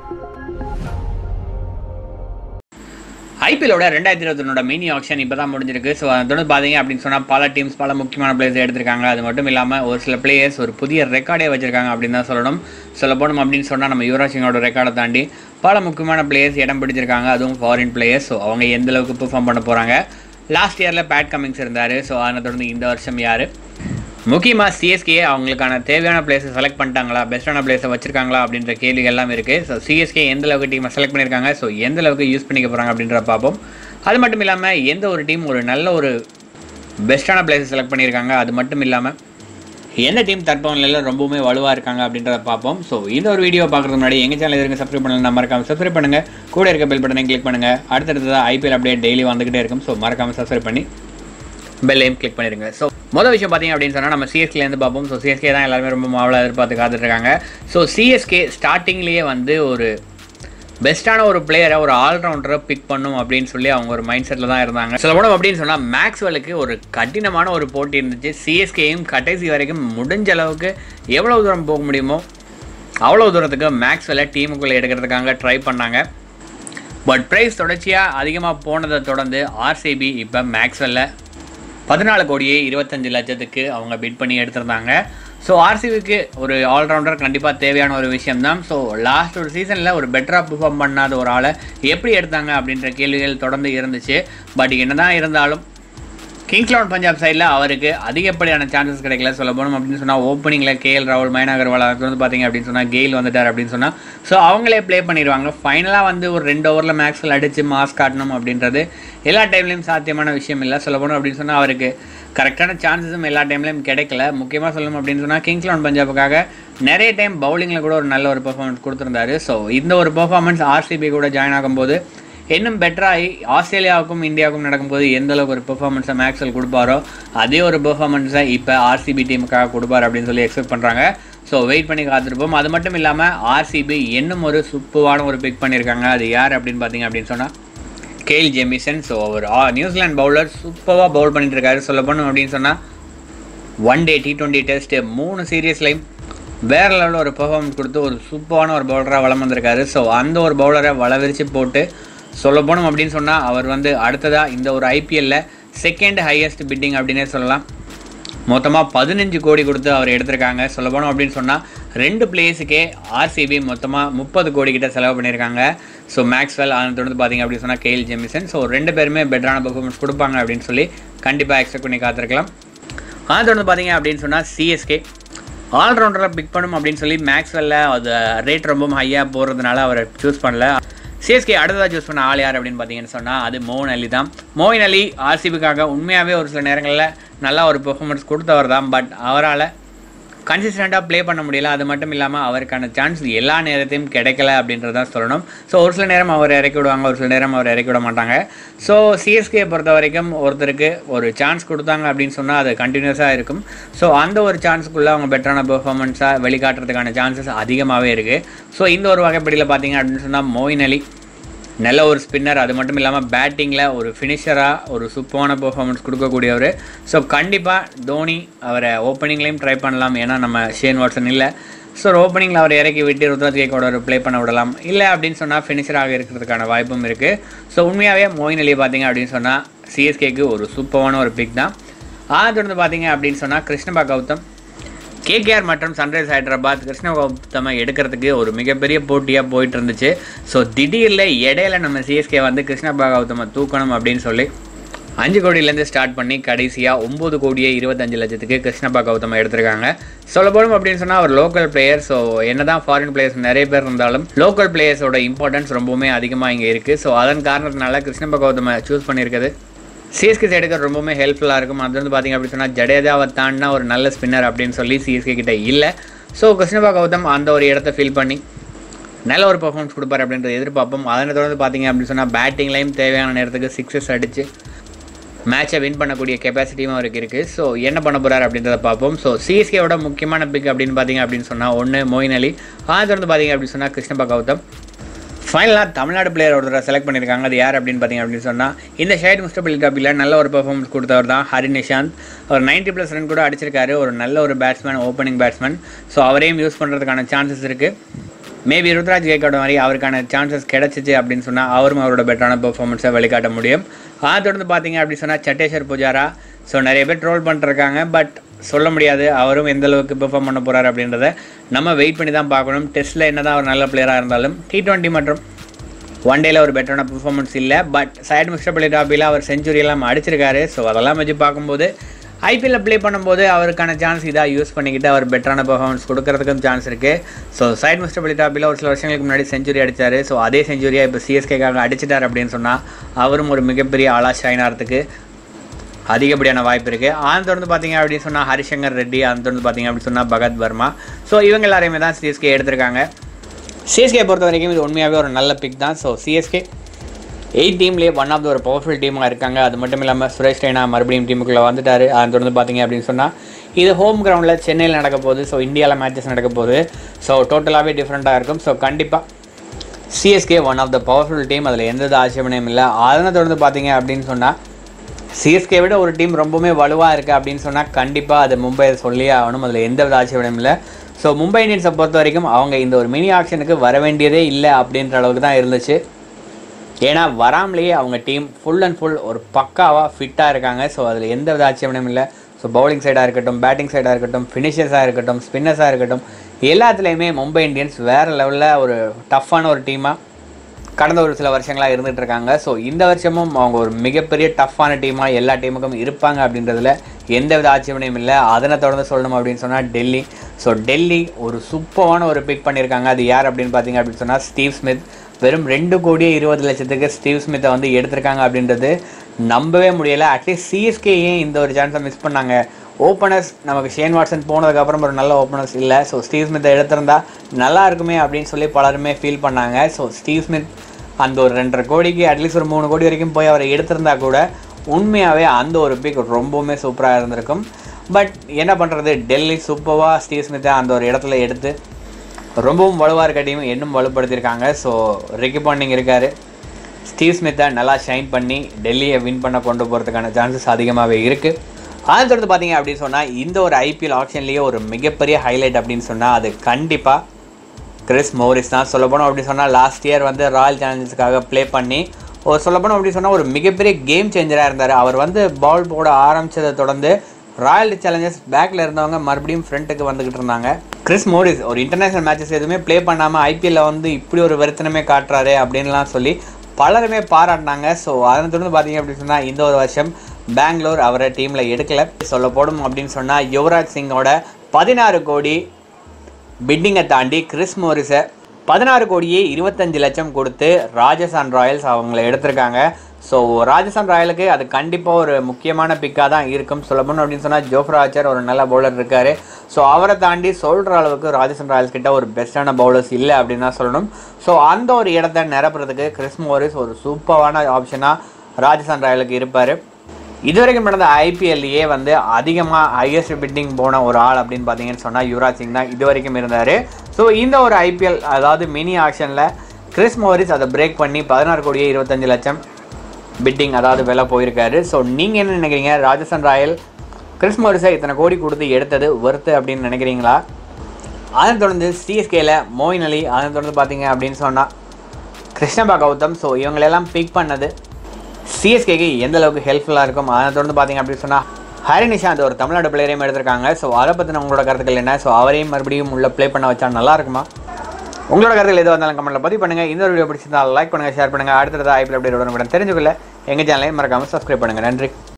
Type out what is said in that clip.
ஐபிஎலோட ரெண்டாயிரத்தி இருபத்தொன்னோட mini action இப்போ தான் முடிஞ்சிருக்கு ஸோ அதை தொடர்ந்து பார்த்தீங்க அப்படின்னு சொன்னால் பல டீம்ஸ் பல முக்கியமான பிளேயர்ஸ் எடுத்திருக்காங்க அது மட்டும் இல்லாமல் ஒரு சில பிளேயர்ஸ் ஒரு புதிய ரெக்கார்டே வச்சிருக்காங்க அப்படின்னு தான் சொல்லணும் சொல்ல போனோம் அப்படின்னு சொன்னால் நம்ம யுவராஜ் சிங்கோட ரெக்கார்டை தாண்டி பல முக்கியமான பிளேயர்ஸ் இடம் பிடிச்சிருக்காங்க அதுவும் ஃபாரின் பிளேயர்ஸ் ஸோ அவங்க எந்த அளவுக்கு பெர்ஃபார்ம் பண்ண போகிறாங்க லாஸ்ட் இயரில் பேட் கமிங்ஸ் இருந்தார் ஸோ அதை தொடர்ந்து இந்த வருஷம் யார் முக்கியமாக சிஎஸ்கே அவங்களுக்கான தேவையான பிளேஸை செலக்ட் பண்ணிட்டாங்களா பெஸ்ட்டான பிளேஸை வச்சிருக்காங்களா அப்படின்ற கேள்விகள் எல்லாம் இருக்குது ஸோ சிஎஸ்கே எந்த அளவுக்கு டீமை செலக்ட் பண்ணியிருக்காங்க ஸோ எந்த அளவுக்கு யூஸ் பண்ணிக்க போகிறாங்க அப்படின்றத பார்ப்போம் அது மட்டும் இல்லாமல் எந்த ஒரு டீம் ஒரு நல்ல ஒரு பெஸ்ட்டான பிளேஸை செலக்ட் பண்ணியிருக்காங்க அது மட்டும் இல்லாமல் எந்த டீம் தற்போதையில் ரொம்பவுமே வலுவாக இருக்காங்க அப்படின்றத பார்ப்போம் ஸோ இந்த ஒரு வீடியோ பார்க்குறதுக்கு முன்னாடி எங்கள் சேனல் இருக்க சப்ஸ்கிரைப் பண்ணலாம் மறக்காம சப்ஸ்கிரைப் பண்ணுங்கள் கூட இருக்க பெல் பட்டனை கிளிக் பண்ணுங்கள் அடுத்தடுத்ததாக ஐபிஎல் அப்டேட் டெய்லி வந்துகிட்டே இருக்கும் ஸோ மறக்காம சப்ஸ்கிரைப் பண்ணி பெல்லையும் கிளிக் பண்ணிடுங்க ஸோ மொதல் விஷயம் பார்த்தீங்க அப்படின்னு சொன்னால் நம்ம சிஎஸ்கேலேருந்து பார்ப்போம் ஸோ சிஎஸ்கே தான் எல்லாருமே ரொம்ப மாவலாக எதிர்பார்த்து காத்துட்ருக்காங்க ஸோ சிஎஸ்கே ஸ்டார்டிங்லேயே வந்து ஒரு பெஸ்ட்டான ஒரு பிளேயரை ஒரு ஆல்ரவுண்டரை பிக் பண்ணும் அப்படின்னு சொல்லி அவங்க ஒரு மைண்ட் செட்டில் தான் இருந்தாங்க சொல்ல போனோம் அப்படின்னு சொன்னால் மேக்ஸ்வெலுக்கு ஒரு கடினமான ஒரு போட்டி இருந்துச்சு சிஎஸ்கேயும் கடைசி வரைக்கும் முடிஞ்ச அளவுக்கு எவ்வளோ தூரம் போக முடியுமோ அவ்வளோ தூரத்துக்கு மேக்ஸ்வெல்லை டீமுக்குள்ளே எடுக்கிறதுக்காக ட்ரை பண்ணாங்க பட் ப்ரைஸ் தொடர்ச்சியாக அதிகமாக போனதை தொடர்ந்து ஆர்சிபி இப்போ மேக்ஸ்வெல்ல பதினாலு கோடியே இருபத்தஞ்சு லட்சத்துக்கு அவங்க பிட் பண்ணி எடுத்திருந்தாங்க ஸோ ஆர்சிபிக்கு ஒரு ஆல்ரவுண்டர் கண்டிப்பாக தேவையான ஒரு விஷயம்தான் ஸோ லாஸ்ட் ஒரு சீசனில் ஒரு பெட்டராக பெர்ஃபார்ம் பண்ணாத ஒரு ஆளை எப்படி எடுத்தாங்க அப்படின்ற கேள்விகள் தொடர்ந்து இருந்துச்சு பட் என்னதான் இருந்தாலும் கிங்ஸ் லெவன் பஞ்சாப் சைடில் அவருக்கு அதிகப்படியான சான்சஸ் கிடைக்கல சொல்ல போனோம் அப்படின்னு சொன்னால் ஓப்பனிங்கில் கேஎல் ராகுல் மைனா அகர்வால் அதுக்கு வந்து பார்த்தீங்க அப்படின்னு சொன்னால் கெயில் வந்துட்டார் அப்படின்னு சொன்னால் ஸோ அவங்களே ப்ளே பண்ணிடுவாங்க ஃபைனலாக வந்து ஒரு ரெண்டு ஓவரில் மேக்ஸில் அடித்து மாஸ் காட்டணும் அப்படின்றது எல்லா டைம்லையும் சாத்தியமான விஷயம் இல்லை சொல்ல போனோம் அப்படின்னு சொன்னால் அவருக்கு கரெக்டான சான்சஸும் எல்லா டைம்லையும் கிடைக்கல முக்கியமாக சொல்லணும் அப்படின்னு சொன்னால் கிங்ஸ் லெவன் பஞ்சாபுக்காக நிறைய டைம் பவுலிங்கில் கூட ஒரு நல்ல ஒரு பெர்ஃபார்மன்ஸ் கொடுத்துருந்தாரு ஸோ இந்த ஒரு பெர்ஃபார்மன்ஸ் ஆர்சிபி கூட ஜாயின் ஆகும்போது இன்னும் பெட்டராகி ஆஸ்திரேலியாவுக்கும் இந்தியாவுக்கும் நடக்கும்போது எந்த அளவுக்கு ஒரு பெர்ஃபார்மன்ஸை மேக்ஸ்வெல் கொடுப்பாரோ அதே ஒரு பெர்ஃபார்மன்ஸை இப்போ ஆர்சிபி டீமுக்காக கொடுப்பார் அப்படின்னு சொல்லி எக்ஸ்பெக்ட் பண்ணுறாங்க ஸோ வெயிட் பண்ணி காத்திருப்போம் அது மட்டும் இல்லாமல் ஆர்சிபி இன்னும் ஒரு சூப்பரான ஒரு பிக் பண்ணியிருக்காங்க அது யார் அப்படின்னு பார்த்தீங்க அப்படின்னு சொன்னால் கேல் ஜெமிசன் ஸோ அவர் நியூசிலாந்து பவுலர் சூப்பராக பவுல் பண்ணிட்டு இருக்காரு சொல்ல போனோம் அப்படின்னு சொன்னால் one day T twenty test மூணு சீரியஸ்லையும் வேறு லெவலில் ஒரு பெர்ஃபார்மன்ஸ் கொடுத்து ஒரு சூப்பரான ஒரு பவுலராக வளம் வந்திருக்காரு ஸோ அந்த ஒரு பவுலரை வளவிரிச்சு போட்டு சொல்ல போனோம் அப்படின்னு சொன்னால் அவர் வந்து அடுத்ததாக இந்த ஒரு ஐபிஎல்ல செகண்ட் ஹையஸ்ட் பிட்டிங் அப்படின்னே சொல்லலாம் மொத்தமாக பதினஞ்சு கோடி கொடுத்து அவர் எடுத்திருக்காங்க சொல்ல போனோம் அப்படின்னு சொன்னால் ரெண்டு பிளேஸுக்கே ஆர்சிபி மொத்தமாக முப்பது கோடி கிட்ட செலவு பண்ணியிருக்காங்க ஸோ மேக்ஸ்வெல் அதை தொடர்ந்து பார்த்தீங்க அப்படின்னு சொன்னால் கேஎல் ஜெமிசன் ஸோ ரெண்டு பேருமே பெட்டரான பெர்ஃபார்மன்ஸ் கொடுப்பாங்க அப்படின்னு சொல்லி கண்டிப்பாக எக்ஸ்பெக்ட் பண்ணி காத்திருக்கலாம் அதை தொடர்ந்து பார்த்தீங்க அப்படின்னு சொன்னால் சிஎஸ்கே ஆல்ரவுண்டரில் பிக் பண்ணும் அப்படின்னு சொல்லி மேக்ஸ்வெல்ல அது ரேட் ரொம்ப ஹையாக போகிறதுனால அவரை சூஸ் பண்ணல சிஎஸ்கே அடுத்ததாக சூஸ் பண்ண ஆள் யார் அப்படின்னு பார்த்தீங்கன்னு சொன்னால் அது மோகன் அலி தான் மோயின் அலி ஆர்சிபிக்காக உண்மையாகவே ஒரு சில நேரங்களில் நல்லா ஒரு பெர்ஃபார்மன்ஸ் கொடுத்தவர் தான் பட் அவரால் கன்சிஸ்டண்ட்டாக ப்ளே பண்ண முடியல அது மட்டும் இல்லாமல் அவருக்கான சான்ஸ் எல்லா நேரத்தையும் கிடைக்கல அப்படின்றதான் சொல்லணும் ஸோ ஒரு சில நேரம் அவர் இறக்கி விடுவாங்க ஒரு சில நேரம் அவர் இறக்கி விட மாட்டாங்க ஸோ சிஎஸ்கே பொறுத்த வரைக்கும் ஒருத்தருக்கு ஒரு சான்ஸ் கொடுத்தாங்க அப்படின்னு சொன்னால் அது கண்டினியூஸாக இருக்கும் ஸோ அந்த ஒரு சான்ஸுக்குள்ளே அவங்க பெட்டரான பெர்ஃபார்மன்ஸாக வெளிக்காட்டுறதுக்கான சான்சஸ் அதிகமாகவே இருக்குது ஸோ இந்த ஒரு வகைப்படியில் பார்த்தீங்க அப்படின்னு சொன்னால் மோயின் அலி நல்ல ஒரு ஸ்பின்னர் அது மட்டும் இல்லாமல் பேட்டிங்கில் ஒரு ஃபினிஷராக ஒரு சூப்பரான பெர்ஃபார்மன்ஸ் கொடுக்கக்கூடியவர் ஸோ கண்டிப்பாக தோனி அவரை ஓப்பனிங்லேயும் ட்ரை பண்ணலாம் ஏன்னா நம்ம ஷேன் வாட்சன் இல்லை ஸோ ஓப்பனிங்கில் அவர் இறக்கி விட்டு ருத்ராஜ் கேக்கோட ஒரு ப்ளே பண்ண விடலாம் இல்லை அப்படின்னு சொன்னால் ஃபினிஷராக இருக்கிறதுக்கான வாய்ப்பும் இருக்குது ஸோ உண்மையாகவே மோயின் அலி பார்த்தீங்க அப்படின்னு சொன்னால் சிஎஸ்கேக்கு ஒரு சூப்பரான ஒரு பிக் தான் அதை தொடர்ந்து பார்த்தீங்க அப்படின்னு சொன்னால் கிருஷ்ணபா கௌதம் கேகேஆர் மற்றும் சன்ரைஸ் ஹைதராபாத் கிருஷ்ண கௌதமை எடுக்கிறதுக்கு ஒரு மிகப்பெரிய போட்டியாக போயிட்டு இருந்துச்சு ஸோ திடீரில் இடையில நம்ம சிஎஸ்கே வந்து கிருஷ்ணபா கௌதமை தூக்கணும் அப்படின்னு சொல்லி அஞ்சு கோடியிலேருந்து ஸ்டார்ட் பண்ணி கடைசியாக ஒம்பது கோடியே இருபத்தஞ்சு லட்சத்துக்கு கிருஷ்ணபா கௌதமை எடுத்திருக்காங்க சொல்ல போகணும் அப்படின்னு சொன்னால் அவர் லோக்கல் பிளேயர் ஸோ என்ன தான் ஃபாரின் பிளேயர்ஸ் நிறைய பேர் இருந்தாலும் லோக்கல் பிளேயர்ஸோட இம்பார்ட்டன்ஸ் ரொம்பவுமே அதிகமாக இங்கே இருக்குது ஸோ அதன் காரணத்தினால கிருஷ்ணபா கௌதமை சூஸ் பண்ணியிருக்குது சிஎஸ்கே சைடுக்கு ரொம்பவுமே ஹெல்ப்ஃபுல்லாக இருக்கும் அது வந்து பார்த்திங்க அப்படின்னு சொன்னால் ஜடேஜாவை தாண்டினா ஒரு நல்ல ஸ்பின்னர் அப்படின்னு சொல்லி சிஎஸ்கே கிட்ட இல்லை ஸோ கிருஷ்ணபா கௌதம் அந்த ஒரு இடத்த ஃபில் பண்ணி நல்ல ஒரு பர்ஃபார்மன்ஸ் கொடுப்பார் அப்படின்றத எதிர்பார்ப்போம் அதனை தொடர்ந்து பார்த்தீங்க அப்படின்னு சொன்னால் பேட்டிங்லையும் தேவையான நேரத்துக்கு சிக்ஸஸ் அடித்து மேட்சை வின் பண்ணக்கூடிய கெப்பாசிட்டியும் அவருக்கு இருக்குது ஸோ என்ன பண்ண போகிறார் அப்படின்றத பார்ப்போம் ஸோ சிஎஸ்கேவோட முக்கியமான பிக் அப்படின்னு பார்த்தீங்க அப்படின்னு சொன்னால் ஒன்று மொயின் அலி அதை தொடர்ந்து பார்த்தீங்க அப்படின்னு சொன்னால் கிருஷ்ணபா கௌதம் ஃபைனலாக தமிழ்நாடு பிளேயர் ஒருத்தரை செலக்ட் பண்ணியிருக்காங்க அது யார் அப்படின்னு பார்த்தீங்க அப்படின்னு சொன்னால் இந்த ஷைட் முஸ்டபிள் கப்பில் நல்ல ஒரு பெர்ஃபார்மன்ஸ் கொடுத்தவர் தான் ஹரி நிஷாந்த் அவர் நைன்ட்டி ப்ளஸ் ரன் கூட அடிச்சிருக்காரு ஒரு நல்ல ஒரு பேட்ஸ்மேன் ஓப்பனிங் பேட்ஸ்மேன் ஸோ அவரையும் யூஸ் பண்ணுறதுக்கான சான்சஸ் இருக்குது மேபி ருத்ராஜ் கேக்கோட மாதிரி அவருக்கான சான்சஸ் கிடைச்சிச்சு அப்படின்னு சொன்னால் அவரும் அவரோட பெட்டரான பெர்ஃபார்மன்ஸை வெளிக்காட்ட முடியும் அதை தொடர்ந்து பார்த்தீங்க அப்படின்னு சொன்னால் சட்டேஸ்வர் புஜாரா ஸோ நிறைய பேர் ட்ரோல் பண்ணிருக்காங்க பட் சொல்ல முடியாது அவரும் எந்த அளவுக்கு பெர்ஃபார்ம் பண்ண போகிறார் அப்படின்றத நம்ம வெயிட் பண்ணி தான் பார்க்கணும் டெஸ்ட்டில் என்ன தான் அவர் நல்ல பிளேயராக இருந்தாலும் டி டுவெண்ட்டி மற்றும் ஒன் டேல ஒரு பெட்டரான பெர்ஃபார்மன்ஸ் இல்லை பட் சைடு மிஸ்டர் பிளே டாப்பில் அவர் செஞ்சுரி எல்லாம் அடிச்சிருக்காரு ஸோ அதெல்லாம் வச்சு பார்க்கும்போது ஐபிஎல்ல ப்ளே பண்ணும்போது அவருக்கான சான்ஸ் இதாக யூஸ் பண்ணிக்கிட்டு அவர் பெட்டரான பெர்ஃபார்மன்ஸ் கொடுக்கறதுக்கும் சான்ஸ் இருக்குது ஸோ சைட் மிஸ்டர் பிளே டாப்பில் ஒரு சில வருஷங்களுக்கு முன்னாடி செஞ்சுரி அடித்தார் ஸோ அதே செஞ்சுரியாக இப்போ சிஎஸ்கேக்காக அடிச்சிட்டார் அப்படின்னு சொன்னால் அவரும் ஒரு மிகப்பெரிய ஆளா ஷைன் ஆகிறதுக்கு அதிகப்படியான வாய்ப்பு இருக்குது ஆன் தொடர்ந்து பார்த்தீங்க அப்படின்னு சொன்னால் ஹரிசங்கர் ரெட்டி ஆன் தொடர்ந்து பார்த்தீங்க அப்படின்னு சொன்னால் பகத் வர்மா ஸோ இவங்க எல்லாரையுமே தான் சிஎஸ்கே எடுத்திருக்காங்க சிஎஸ்கே பொறுத்த வரைக்கும் இது உண்மையாகவே ஒரு நல்ல பிக் தான் ஸோ சிஎஸ்கே எயிட் டீம்லேயே ஒன் ஆஃப் த ஒரு பவர்ஃபுல் டீமாக இருக்காங்க அது மட்டும் இல்லாமல் சுரேஷ் ரெய்னா மறுபடியும் டீமுக்குள்ளே வந்துட்டார் அதை தொடர்ந்து பார்த்தீங்க அப்படின்னு சொன்னால் இது ஹோம் கிரவுண்டில் சென்னையில் நடக்க போகுது ஸோ இந்தியாவில் மேட்சஸ் நடக்க போகுது ஸோ டோட்டலாகவே டிஃப்ரெண்ட்டாக இருக்கும் ஸோ கண்டிப்பாக CSK one of the powerful team அதில் எந்த வித ஆட்சேபனையும் இல்லை அதனை தொடர்ந்து பார்த்தீங்க அப்படின்னு சொன்னால் சிஎஸ்கே விட ஒரு டீம் ரொம்பவுமே வலுவாக இருக்குது அப்படின்னு சொன்னால் கண்டிப்பாக அது மும்பை சொல்லியே ஆகணும் அதில் எந்த வித ஆட்சேபனையும் இல்லை ஸோ மும்பை இந்தியன்ஸை பொறுத்த வரைக்கும் அவங்க இந்த ஒரு மினி ஆக்ஷனுக்கு வர வேண்டியதே இல்லை அப்படின்ற அளவுக்கு தான் இருந்துச்சு ஏன்னா வராமலேயே அவங்க டீம் ஃபுல் அண்ட் ஃபுல் ஒரு பக்காவாக ஃபிட்டாக இருக்காங்க ஸோ அதில் எந்த வித ஆட்சேபனையும் இல்லை ஸோ பவுலிங் சைடாக இருக்கட்டும் பேட்டிங் சைடாக இருக்கட்டும் ஃபினிஷர்ஸாக இருக்கட்டும் ஸ்பின்னர்ஸாக இருக்கட்டும் எல்லாத்துலேயுமே மும்பை இந்தியன்ஸ் வேறு லெவலில் ஒரு டஃப்பான ஒரு டீமாக கடந்த ஒரு சில வருஷங்களாக இருந்துகிட்டு இருக்காங்க ஸோ இந்த வருஷமும் அவங்க ஒரு மிகப்பெரிய டஃப்பான டீமாக எல்லா டீமுக்கும் இருப்பாங்க அப்படின்றதுல எந்த வித ஆட்சேபனையும் இல்லை அதனை தொடர்ந்து சொல்லணும் அப்படின்னு சொன்னால் டெல்லி ஸோ டெல்லி ஒரு சூப்பரான ஒரு பிக் பண்ணியிருக்காங்க அது யார் அப்படின்னு பார்த்தீங்க அப்படின்னு சொன்னால் ஸ்டீவ் ஸ்மித் வெறும் ரெண்டு கோடியே இருபது லட்சத்துக்கு ஸ்டீவ் ஸ்மித்தை வந்து எடுத்திருக்காங்க அப்படின்றது நம்பவே முடியலை அட்லீஸ்ட் சிஎஸ்கே ஏன் இந்த ஒரு சான்ஸை மிஸ் பண்ணாங்க ஓப்பனர்ஸ் நமக்கு ஷேன் வாட்சன் போனதுக்கப்புறம் ஒரு நல்ல ஓப்பனர்ஸ் இல்லை ஸோ ஸ்டீவ் ஸ்மித்தை எடுத்திருந்தா நல்லா இருக்குமே அப்படின்னு சொல்லி பலருமே ஃபீல் பண்ணாங்க ஸோ ஸ்டீவ் ஸ்மித் அந்த ஒரு ரெண்டரை கோடிக்கு அட்லீஸ்ட் ஒரு மூணு கோடி வரைக்கும் போய் அவரை எடுத்திருந்தா கூட உண்மையாகவே அந்த ஒரு பிக் ரொம்பவுமே சூப்பராக இருந்திருக்கும் பட் என்ன பண்ணுறது டெல்லி சூப்பராக ஸ்டீவ் ஸ்மித்தை அந்த ஒரு இடத்துல எடுத்து ரொம்பவும் வலுவாக இருக்க டீம் இன்னும் வலுப்படுத்தியிருக்காங்க ஸோ ரிக்கி பாண்டிங் இருக்கார் ஸ்டீவ் ஸ்மித்தை நல்லா ஷைன் பண்ணி டெல்லியை வின் பண்ண கொண்டு போகிறதுக்கான சான்சஸ் அதிகமாகவே இருக்குது அதை தொடர்ந்து பார்த்தீங்க அப்படின்னு சொன்னால் இந்த ஒரு ஐபிஎல் ஆப்ஷன்லேயே ஒரு மிகப்பெரிய ஹைலைட் அப்படின்னு சொன்னால் அது கண்டிப்பாக கிறிஸ் மோரிஸ் தான் சொல்லப்போனோம் அப்படின்னு சொன்னால் லாஸ்ட் இயர் வந்து ராயல் சேலஞ்சர்ஸ்க்காக ப்ளே பண்ணி ஒரு சொல்லப்போனோம் அப்படின்னு சொன்னால் ஒரு மிகப்பெரிய கேம் சேஞ்சராக இருந்தார் அவர் வந்து பால் போட ஆரம்பித்ததை தொடர்ந்து ராயல் சேலஞ்சர்ஸ் பேக்கில் இருந்தவங்க மறுபடியும் ஃப்ரண்ட்டுக்கு வந்துக்கிட்டு இருந்தாங்க கிறிஸ் மோரிஸ் ஒரு இன்டர்நேஷனல் மேட்சஸ் எதுவுமே ப்ளே பண்ணாமல் ஐபிஎல்ல வந்து இப்படி ஒரு வெறுத்தனமே காட்டுறாரு அப்படின்லாம் சொல்லி பலருமே பாராட்டினாங்க ஸோ அதனை தொடர்ந்து பார்த்தீங்க அப்படின்னு சொன்னால் இந்த ஒரு வருஷம் பெங்களூர் அவரை டீமில் எடுக்கல சொல்ல போடும் அப்படின்னு சொன்னால் யுவராஜ் சிங்கோட பதினாறு கோடி பிட்டிங்கை தாண்டி கிறிஸ் மோரிஸை பதினாறு கோடியே இருபத்தஞ்சு லட்சம் கொடுத்து ராஜஸ்தான் ராயல்ஸ் அவங்கள எடுத்திருக்காங்க ஸோ ராஜஸ்தான் ராயலுக்கு அது கண்டிப்பாக ஒரு முக்கியமான பிக்காக தான் இருக்கும் சொல்லப்போனோம் அப்படின்னு சொன்னால் ஜோஃப்ரா ஆச்சர் ஒரு நல்ல பவுலர் இருக்கார் ஸோ அவரை தாண்டி சொல்கிற அளவுக்கு ராஜஸ்தான் ராயல்ஸ் கிட்ட ஒரு பெஸ்ட்டான பவுலர்ஸ் இல்லை அப்படின்னு தான் சொல்லணும் ஸோ அந்த ஒரு இடத்த நிரப்புறதுக்கு கிறிஸ் மோரிஸ் ஒரு சூப்பரான ஆப்ஷனாக ராஜஸ்தான் ராயலுக்கு இருப்பார் இதுவரைக்கும் நடந்த ஐபிஎல்லையே வந்து அதிகமாக ஹையஸ்ட் பிட்டிங் போன ஒரு ஆள் அப்படின்னு பார்த்தீங்கன்னு சொன்னால் யுவராஜ் சிங் தான் இது வரைக்கும் இருந்தார் ஸோ இந்த ஒரு ஐபிஎல் அதாவது மினி ஆக்ஷனில் கிறிஸ் மோரிஸ் அதை பிரேக் பண்ணி பதினாறு கோடியே இருபத்தஞ்சு லட்சம் பிட்டிங் அதாவது விலை போயிருக்காரு ஸோ நீங்கள் என்ன நினைக்கிறீங்க ராஜஸ்தான் ராயல் கிறிஸ் மோரிஸை இத்தனை கோடி கொடுத்து எடுத்தது ஒர்த்து அப்படின்னு நினைக்கிறீங்களா அதன் தொடர்ந்து சிஎஸ்கேல மோயின் அலி அதன் தொடர்ந்து பார்த்தீங்க அப்படின்னு சொன்னால் கிருஷ்ணபா கௌதம் ஸோ இவங்களெல்லாம் பிக் பண்ணது சிஎஸ்கேக்கு எந்த அளவுக்கு ஹெல்ப்ஃபுல்லாக இருக்கும் அதை தொடர்ந்து பார்த்தீங்க அப்படின்னு சொன்னால் ஹரி நிஷாந்த் ஒரு தமிழ்நாடு பிளேயரையும் எடுத்திருக்காங்க ஸோ அதை பற்றின உங்களோட கருத்துக்கள் என்ன ஸோ அவரையும் மறுபடியும் உள்ள ப்ளே பண்ண வச்சா நல்லா இருக்குமா உங்களோட கருத்துக்கள் எதுவாக இருந்தாலும் கமெண்ட்டில் பதிவு பண்ணுங்கள் இந்த வீடியோ பிடிச்சிருந்தா லைக் பண்ணுங்கள் ஷேர் பண்ணுங்கள் அடுத்தது ஐபிஎல் அப்டேட் உடனுக்குடன் தெரிஞ்சுக்கல எங்கள் சேனலையும் மறக்காமல் சப்ஸ்கிரைப் பண்ணுங்கள் நன்றி